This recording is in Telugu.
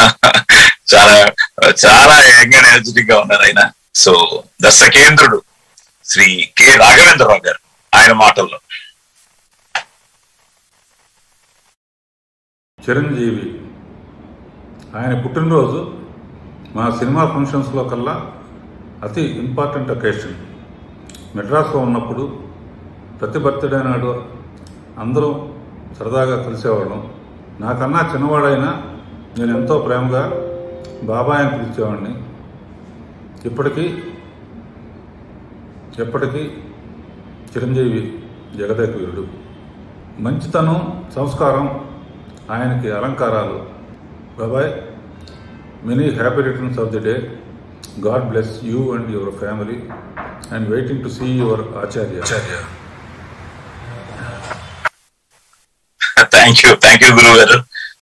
చాలా చాలా యంగ్ అండ్ ఎనర్జెటిక్ గా ఉన్నారు ఆయన సో దర్శకేంద్రుడు శ్రీ కె రాఘవేంద్రరావు గారు ఆయన మాటల్లో చిరంజీవి ఆయన పుట్టినరోజు మా సినిమా ఫంక్షన్స్లో కల్లా అతి ఇంపార్టెంట్ అకేషన్ మెడ్రాస్లో ఉన్నప్పుడు ప్రతి బర్త్డే నాడు అందరూ సరదాగా కలిసేవాళ్ళం నాకన్నా చిన్నవాడైనా నేను ఎంతో ప్రేమగా బాబాయ్ అని పిలిచేవాడిని ఇప్పటికీ ఎప్పటికీ చిరంజీవి జగదేక వీరుడు మంచితనం సంస్కారం ఆయనకి అలంకారాలు బాబాయ్ many happy returns of the day God bless you and your family and waiting to see your Acharya thank you thank you గురువు గారు